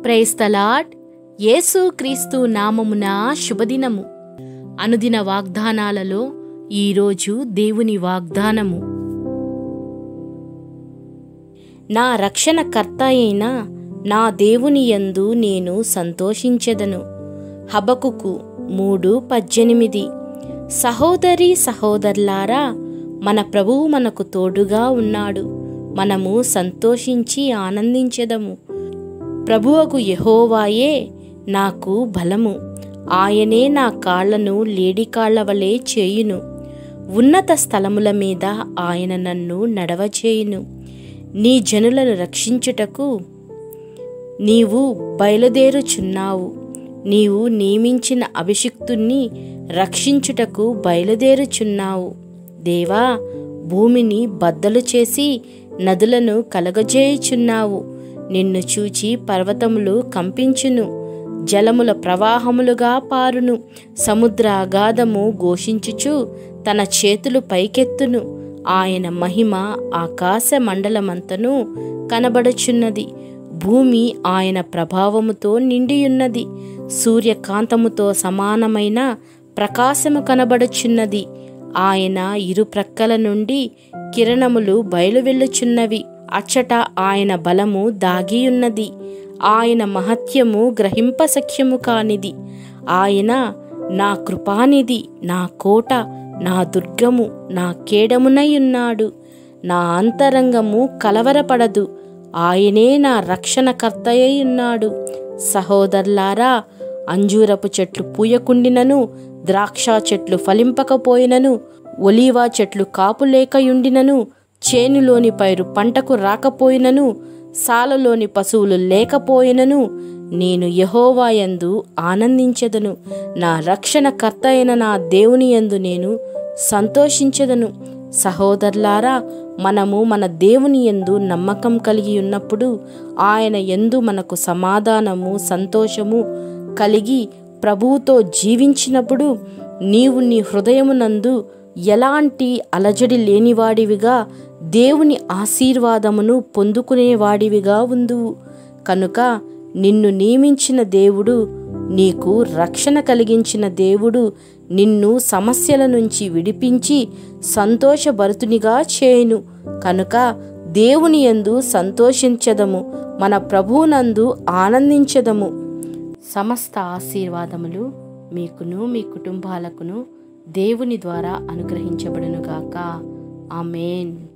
praise the Lord యేసు క్రీస్తు నామమున శుభదినము అనుదిన వాగ్దానాలలో ఈరోజు దేవుని వాగ్దానము నా రక్షణకర్త అయిన నా దేవుని యందు నేను సంతోషించెదను హబకుకు మూడు పద్దెనిమిది సహోదరి సహోదరులారా మన ప్రభువు మనకు తోడుగా ఉన్నాడు మనము సంతోషించి ఆనందించెదము ప్రభువకు యెహోవాయే నాకు బలము ఆయనే నా కాళ్లను లేడికాళ్ల వలె చేయును ఉన్నత స్థలముల మీద ఆయన నన్ను నడవచేయును నీ జనులను రక్షించుటకు నీవు బయలుదేరుచున్నావు నీవు నియమించిన అభిషిక్తుణ్ణి రక్షించుటకు బయలుదేరుచున్నావు దేవా భూమిని బద్దలు చేసి నదులను కలగజేయుచున్నావు నిన్ను చూచి పర్వతములు కంపించును జలముల ప్రవాహములుగా పారును సముద్ర అగాధము ఘోషించుచు తన చేతులు పైకెత్తును ఆయన మహిమ ఆకాశ మండలమంతను కనబడుచున్నది భూమి ఆయన ప్రభావముతో నిండియున్నది సూర్యకాంతముతో సమానమైన ప్రకాశము కనబడుచున్నది ఆయన ఇరు ప్రక్కల నుండి కిరణములు బయలువెళ్ళుచున్నవి అచ్చట ఆయన బలము దాగియున్నది ఆయన మహత్యము గ్రహింపసఖ్యము కానిది ఆయన నా కృపానిధి నా కోట నా దుర్గము నా కేడమునయున్నాడు నా అంతరంగము కలవరపడదు ఆయనే నా రక్షణకర్తయ్యున్నాడు సహోదరులారా అంజూరపు చెట్లు పూయకుండినను ద్రాక్ష చెట్లు ఫలింపకపోయినను ఒలీవా చెట్లు కాపులేకయుండినను చేనులోని పైరు పంటకు రాకపోయినను సాలలోని పశువులు లేకపోయినను నేను యహోవాయందు ఆనందించెదను నా రక్షణకర్త అయిన నా దేవుని యందు నేను సంతోషించెదను సహోదరులారా మనము మన దేవుని యందు నమ్మకం కలిగి ఉన్నప్పుడు ఆయన యందు మనకు సమాధానము సంతోషము కలిగి ప్రభువుతో జీవించినప్పుడు నీవు నీ హృదయమునందు ఎలాంటి అలజడి లేనివాడివిగా దేవుని ఆశీర్వాదమును పొందుకునేవాడివిగా ఉందువు కనుక నిన్ను నియమించిన దేవుడు నీకు రక్షణ కలిగించిన దేవుడు నిన్ను సమస్యల నుంచి విడిపించి సంతోషభరితునిగా చేయును కనుక దేవుని యందు సంతోషించదము మన ప్రభువునందు ఆనందించదము సమస్త ఆశీర్వాదములు మీకును మీ కుటుంబాలకును దేవుని ద్వారా అనుగ్రహించబడునుగాక ఆమెన్